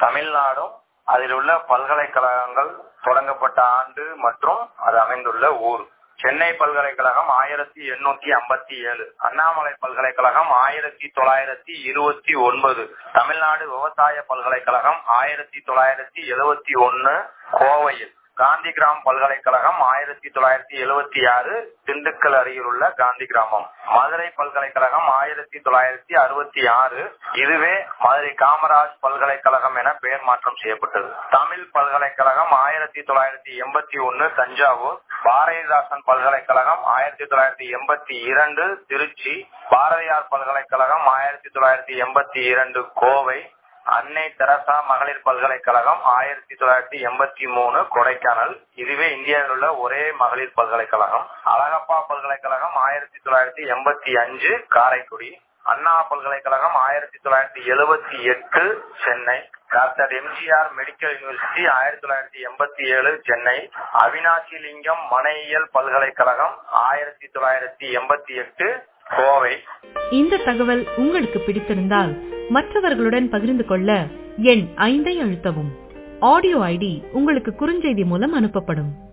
தமிழ்நாடும் அதில் உள்ள பல்கலைக்கழகங்கள் தொடங்கப்பட்ட ஆண்டு மற்றும் அது அமைந்துள்ள ஊர் சென்னை பல்கலைக்கழகம் ஆயிரத்தி எண்ணூத்தி ஐம்பத்தி ஏழு அண்ணாமலை பல்கலைக்கழகம் ஆயிரத்தி தொள்ளாயிரத்தி இருபத்தி ஒன்பது தமிழ்நாடு விவசாய பல்கலைக்கழகம் ஆயிரத்தி தொள்ளாயிரத்தி எழுவத்தி ஒன்னு கோவையில் காந்திகிராம் பல்கலைக்கழகம் ஆயிரத்தி தொள்ளாயிரத்தி எழுவத்தி ஆறு திண்டுக்கல் அருகில் உள்ள காந்தி கிராமம் மதுரை பல்கலைக்கழகம் ஆயிரத்தி தொள்ளாயிரத்தி அறுபத்தி ஆறு இதுவே மதுரை காமராஜ் பல்கலைக்கழகம் என பெயர் மாற்றம் செய்யப்பட்டது தமிழ் பல்கலைக்கழகம் ஆயிரத்தி தொள்ளாயிரத்தி எண்பத்தி ஒன்னு தஞ்சாவூர் பாரதிதாசன் பல்கலைக்கழகம் ஆயிரத்தி தொள்ளாயிரத்தி எண்பத்தி இரண்டு திருச்சி பாரதியார் பல்கலைக்கழகம் ஆயிரத்தி தொள்ளாயிரத்தி எண்பத்தி இரண்டு கோவை அன்னை தெரசா மகளிர் பல்கலைக்கழகம் ஆயிரத்தி தொள்ளாயிரத்தி எண்பத்தி மூணு கொடைக்கானல் இதுவே இந்தியாவில் உள்ள ஒரே மகளிர் பல்கலைக்கழகம் அழகப்பா பல்கலைக்கழகம் ஆயிரத்தி தொள்ளாயிரத்தி எண்பத்தி அஞ்சு காரைக்குடி அண்ணா பல்கலைக்கழகம் ஆயிரத்தி தொள்ளாயிரத்தி எழுபத்தி எட்டு Chennai doctor MGR medical university ஆயிரத்தி தொள்ளாயிரத்தி எண்பத்தி ஏழு சென்னை அவினாசி லிங்கம் மனையியல் பல்கலைக்கழகம் ஆயிரத்தி தொள்ளாயிரத்தி எண்பத்தி எட்டு கோவை இந்த தகவல் உங்களுக்கு பிடித்திருந்தால் மற்றவர்களுடன் பகிர்ந்து கொள்ள எண் ஐந்தை அழுத்தவும் ஆடியோ ஐடி உங்களுக்கு குறுஞ்செய்தி மூலம் அனுப்பப்படும்